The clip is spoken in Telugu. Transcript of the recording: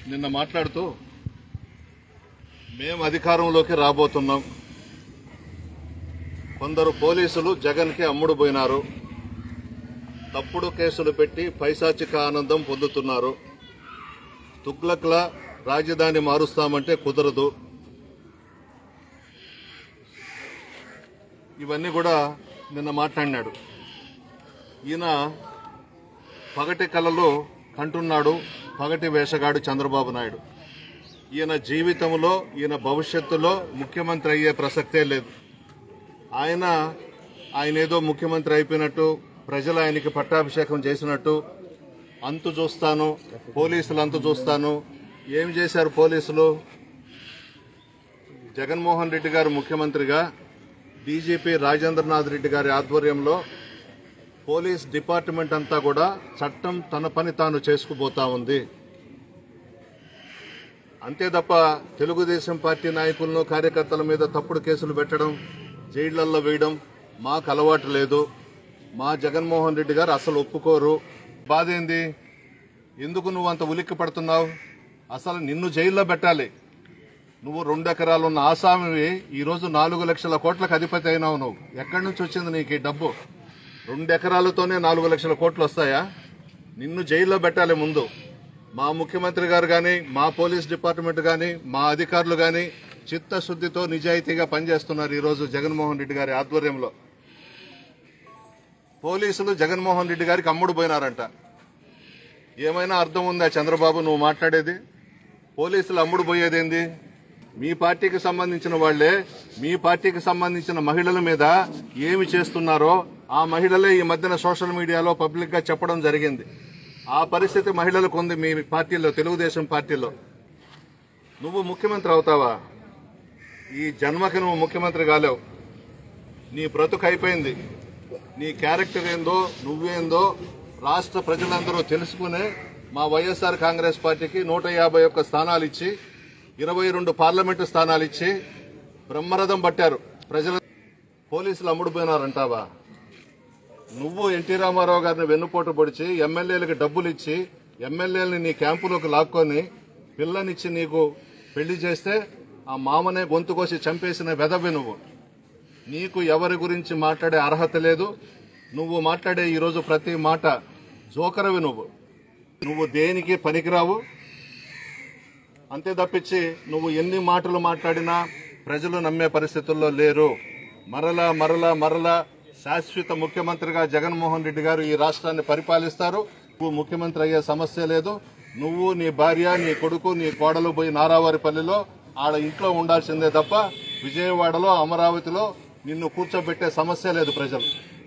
నిన్న మాట్లాడుతూ మేము అధికారంలోకి రాబోతున్నాం కొందరు పోలీసులు జగన్కి అమ్ముడు పోయినారు తప్పుడు కేసులు పెట్టి పైశాచిక ఆనందం పొందుతున్నారు తుగ్లక్ల రాజధాని మారుస్తామంటే కుదరదు ఇవన్నీ కూడా నిన్న మాట్లాడినాడు ఈయన పగటి కళలో కంటున్నాడు పగటి వేషగాడు చంద్రబాబు నాయుడు ఈయన జీవితంలో ఈయన భవిష్యత్తులో ముఖ్యమంత్రి అయ్యే ప్రసక్తే లేదు ఆయన ఆయన ఏదో ముఖ్యమంత్రి అయిపోయినట్టు ప్రజలు ఆయనకి పట్టాభిషేకం చేసినట్టు అంతు చూస్తాను పోలీసులు అంతు చూస్తాను ఏం చేశారు పోలీసులు జగన్మోహన్ రెడ్డి గారు ముఖ్యమంత్రిగా డీజీపీ రాజేంద్రనాథ్ రెడ్డి గారి ఆధ్వర్యంలో పోలీస్ డిపార్ట్మెంట్ అంతా కూడా చట్టం తన పని తాను చేసుకుపోతా ఉంది అంతే తప్ప తెలుగుదేశం పార్టీ నాయకులను కార్యకర్తల మీద తప్పుడు కేసులు పెట్టడం జైళ్లల్లో వేయడం మాకు అలవాటు లేదు మా జగన్మోహన్ రెడ్డి గారు అసలు ఒప్పుకోరు బాధ ఏంది ఎందుకు నువ్వు అంత ఉలిక్కి పడుతున్నావు అసలు నిన్ను జైల్లో పెట్టాలి నువ్వు రెండు ఎకరాలు ఉన్న ఆసామివి ఈరోజు నాలుగు లక్షల కోట్లకు అధిపతి అయినావు నువ్వు ఎక్కడి నుంచి వచ్చింది నీకు ఈ డబ్బు రెండు ఎకరాలతోనే నాలుగు లక్షల కోట్లు వస్తాయా నిన్ను జైల్లో పెట్టాలి ముందు మా ముఖ్యమంత్రి గారు కానీ మా పోలీస్ డిపార్ట్మెంట్ కానీ మా అధికారులు కానీ చిత్తశుద్ధితో నిజాయితీగా పనిచేస్తున్నారు ఈరోజు జగన్మోహన్ రెడ్డి గారి ఆధ్వర్యంలో పోలీసులు జగన్మోహన్ రెడ్డి గారికి అమ్ముడు పోయినారంట ఏమైనా అర్థం ఉందా చంద్రబాబు నువ్వు మాట్లాడేది పోలీసులు అమ్ముడు పోయేదేంది మీ పార్టీకి సంబంధించిన వాళ్లే మీ పార్టీకి సంబంధించిన మహిళల మీద ఏమి చేస్తున్నారో ఆ మహిళలే ఈ మధ్యన సోషల్ మీడియాలో పబ్లిక్ గా చెప్పడం జరిగింది ఆ పరిస్థితి మహిళలకు ఉంది మీ పార్టీలో తెలుగుదేశం పార్టీలో నువ్వు ముఖ్యమంత్రి అవుతావా ఈ జన్మకి నువ్వు ముఖ్యమంత్రి కాలేవు నీ బ్రతుకు అయిపోయింది నీ క్యారెక్టర్ ఏందో నువ్వేందో రాష్ట్ర ప్రజలందరూ తెలుసుకునే మా వైఎస్ఆర్ కాంగ్రెస్ పార్టీకి నూట యాభై ఒక్క స్థానాలు ఇచ్చి ఇరవై రెండు పార్లమెంటు స్థానాలు ఇచ్చి బ్రహ్మరథం పట్టారు ప్రజల పోలీసులు అమ్ముడుపోయినారంటావా నువ్వు ఎన్టీ రామారావు గారిని వెన్నుపోటు పొడిచి ఎమ్మెల్యేలకు డబ్బులు ఇచ్చి ఎమ్మెల్యేలని నీ క్యాంపులోకి లాక్కొని పిల్లనిచ్చి నీకు పెళ్లి చేస్తే ఆ మామనే గొంతు కోసి చంపేసిన వెదవి నువ్వు నీకు ఎవరి గురించి మాట్లాడే అర్హత లేదు నువ్వు మాట్లాడే ఈరోజు ప్రతి మాట జోకరవి నువ్వు నువ్వు దేనికి పనికిరావు అంతే తప్పించి నువ్వు ఎన్ని మాటలు మాట్లాడినా ప్రజలు నమ్మే పరిస్థితుల్లో లేరు మరలా మరలా మరలా శాశ్వత ముఖ్యమంత్రిగా జగన్మోహన్ రెడ్డి గారు ఈ రాష్ట్రాన్ని పరిపాలిస్తారు నువ్వు ముఖ్యమంత్రి అయ్యే సమస్య లేదు నువ్వు నీ భార్య నీ కొడుకు నీ కోడలు పోయి నారావారిపల్లిలో ఆడ ఇంట్లో ఉండాల్సిందే తప్ప విజయవాడలో అమరావతిలో నిన్ను కూర్చోబెట్టే సమస్య లేదు ప్రజలు